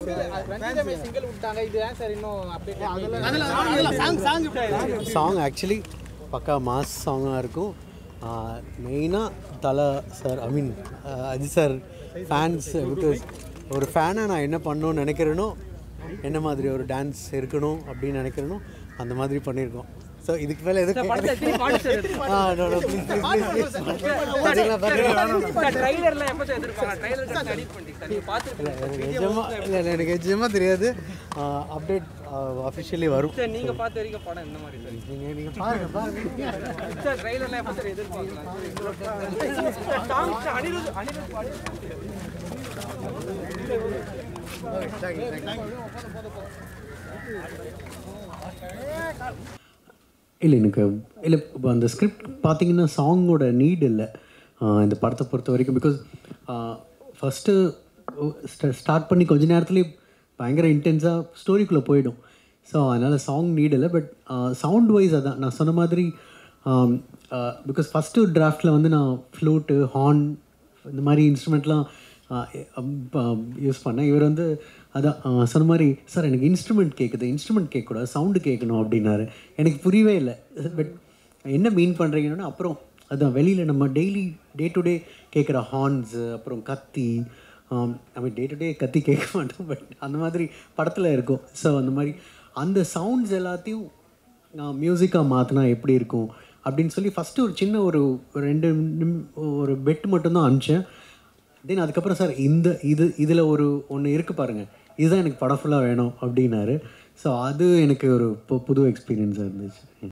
Single விட்டாங்க இது ஏன் சார் இன்னும் அப்டேட் சாங் ஆக்சுவலி பக்கா மாஸ் சாங்காக இருக்கும் மெயினாக தலை sir I mean Ajith sir fans because ஒரு ஃபேனாக நான் என்ன பண்ணணும்னு நினைக்கிறேனோ என்ன மாதிரி ஒரு டான்ஸ் இருக்கணும் அப்படின்னு நினைக்கிறேனோ அந்த மாதிரி பண்ணியிருக்கோம் ஸோ இதுக்கு மேலே எதுக்கு ஆ no, no, please, please, please, please. பார்த்தீங்களா பார்த்தீங்களா ட்ரைலர்ல எப்போ சார் எதிர்பார்க்கலாம் ட்ரைலர் கட் எடிட் பண்ணிட்டீங்க சார் நீங்க பார்த்துட்டு இல்லை எனக்கு நிஜமாக இல்லை இல்லை எனக்கு நிஜமாக தெரியாது அப்டேட் அஃபிஷியலி வரும் சார் நீங்க பார்த்த வரைக்கும் படம் என்ன மாதிரி சார் நீங்கள் நீங்கள் பாருங்கள் பாருங்கள் சார் ட்ரைலர்ல எப்போ சார் எதிர்பார்க்கலாம் சார் சாங்ஸ் அனிருத் அனிருத் பாடு இல்லை எனக்கு இல்லை இப்போ அந்த ஸ்கிரிப்ட் பார்த்தீங்கன்னா சாங்கோட நீட் இல்லை ஆஹ் இந்த படத்தை பொறுத்த வரைக்கும் பிகாஸ் ஃபஸ்ட்டு ஸ்டார்ட் பண்ணி கொஞ்ச நேரத்துலேயே பயங்கர இன்டென்ஸாக ஸ்டோரிக்குள்ளே போயிடும் ஸோ அதனால் சாங் நீட் இல்லை பட் சவுண்ட் வைஸ் அதான் நான் சொன்ன மாதிரி பிகாஸ் ஃபஸ்ட்டு டிராஃப்டில் வந்து நான் ஃப்ளூட்டு ஹார்ன் இந்த மாதிரி இன்ஸ்ட்ருமெண்ட்லாம் யூஸ் பண்ணேன் இவர் வந்து அதான் ஆ, சொன்ன மாதிரி சார் எனக்கு இன்ஸ்ட்ருமெண்ட் கேட்குது இன்ஸ்ட்ருமெண்ட் கேட்கக்கூடாது சவுண்டு கேட்கணும் அப்படின்னாரு எனக்கு புரியவே இல்லை பட் என்ன மீன் பண்ணுறீங்கன்னா அப்புறம் அதான் வெளியில் நம்ம டெய்லி டே டு டே கேட்குற ஹார்ன்ஸு அப்புறம் கத்தி ஐ மீன் டே டு டே கத்தி கேட்க மாட்டோம் பட் அந்த மாதிரி படத்தில் இருக்கும் ஸோ அந்த மாதிரி அந்த சவுண்ட்ஸ் எல்லாத்தையும் மியூசிக்காக மாற்றினா எப்படி இருக்கும் அப்படின்னு சொல்லி ஃபஸ்ட்டு ஒரு சின்ன ஒரு ஒரு ரெண்டு நிம் ஒரு பெட் மட்டும்தான் அனுப்பிச்சேன் தென் அதுக்கப்புறம் சார் இந்த இது இதில் ஒரு ஒன்று இருக்குது பாருங்கள் இதுதான் எனக்கு படம் ஃபுல்லாக வேணும் அப்படின்னாரு ஸோ அது எனக்கு ஒரு பு- புது எக்ஸ்பீரியன்ஸாக இருந்துச்சு